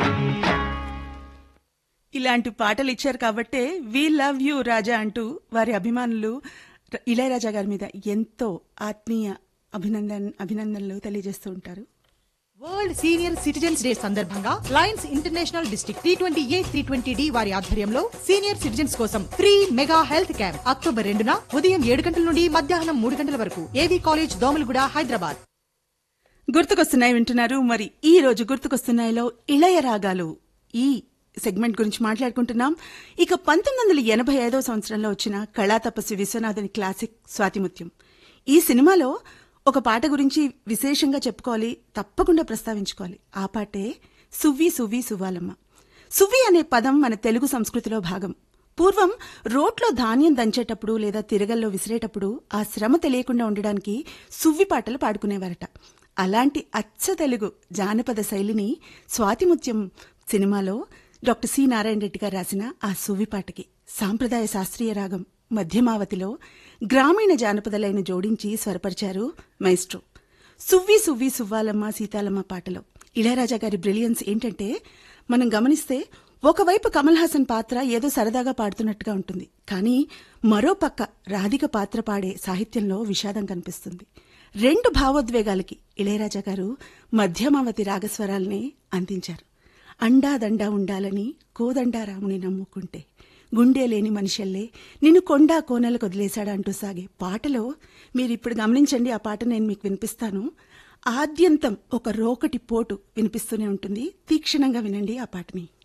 ఇలాంటి పాటలు ఇచ్చారు కాబట్టే వి లవ్ యూ రాజా అంటూ వారి అభిమానులు ర- ఇళయరాజా గారి మీద ఎంతో ఆత్మీయ అభినందన అభినందనలు తెలియజేస్తూ ఉంటారు వరల్డ్ సీనియర్ సిటిజన్స్ డే సందర్భంగా lions international district T twenty A three twenty D వారి ఆధ్వర్యంలో సీనియర్ సిటిజన్స్ కోసం free mega health camp October రెండున ఉదయం ఏడు గంటల నుండి మధ్యాహ్నం మూడు గంటల వరకు ఏవీ కాలేజ్ దోమలగూడ హైదరాబాద్ గుర్తుకొస్తున్నాయి వింటున్నారు మరి ఈ రోజు గుర్తుకొస్తున్నాయిలో ఇళయ రాగాలు ఈ సెగ్మెంట్ గురించి మాట్లాడుకుంటున్నాం ఇక పంతొమ్మిది వందల ఎనభై ఐదో సంవత్సరంలో వచ్చిన కళా తపస్వి విశ్వనాథన్ క్లాసిక్ స్వాతిముత్యం ఈ సినిమాలో ఒక పాట గురించి విశేషంగా చెప్పుకోవాలి తప్పకుండా ప్రస్తావించుకోవాలి ఆ పాటే సువ్వి సువ్వి సువ్వాలమ్మ సువ్వి అనే పదం మన తెలుగు సంస్కృతిలో భాగం పూర్వం రోట్లో ధాన్యం దంచేటప్పుడు లేదా తిరగల్లో విసిరేటప్పుడు ఆ శ్రమ తెలియకుండా ఉండడానికి సువ్వి పాటలు పాడుకునేవారట అలాంటి అచ్చ తెలుగు జానపద శైలిని స్వాతిముత్యం సినిమాలో డాక్టర్ సి నారాయణ రెడ్డి గారు రాసిన ఆ సువ్వి పాటకి సాంప్రదాయ శాస్త్రీయ రాగం మధ్యమావతిలో గ్రామీణ జానపదలైన జోడించి స్వరపరిచారు మైస్ట్రో సువ్వి సువ్వి సువ్వాలమ్మ సీతాలమ్మ పాటలో ఇళయరాజా గారి బ్రిలియన్స్ ఏంటంటే మనం గమనిస్తే ఒకవైపు కమల్ హాసన్ పాత్ర ఏదో సరదాగా పాడుతున్నట్టుగా ఉంటుంది కానీ మరో పక్క రాధిక పాత్ర పాడే సాహిత్యంలో విషాదం కనిపిస్తుంది రెండు భావోద్వేగాలకి ఇళయరాజా గారు మధ్యమావతి రాగస్వరాల్ని అందించారు అండాదండా ఉండాలని కోదండా రాముని నమ్ముకుంటే గుండె లేని మనిషల్లే నిన్ను కొండా కోనలకు వదిలేశాడు అంటూ సాగే పాటలో మీరు ఇప్పుడు గమనించండి ఆ పాట నేను మీకు వినిపిస్తాను ఆద్యంతం ఒక రోకటి పోటు వినిపిస్తూనే ఉంటుంది తీక్షణంగా వినండి ఆ పాటని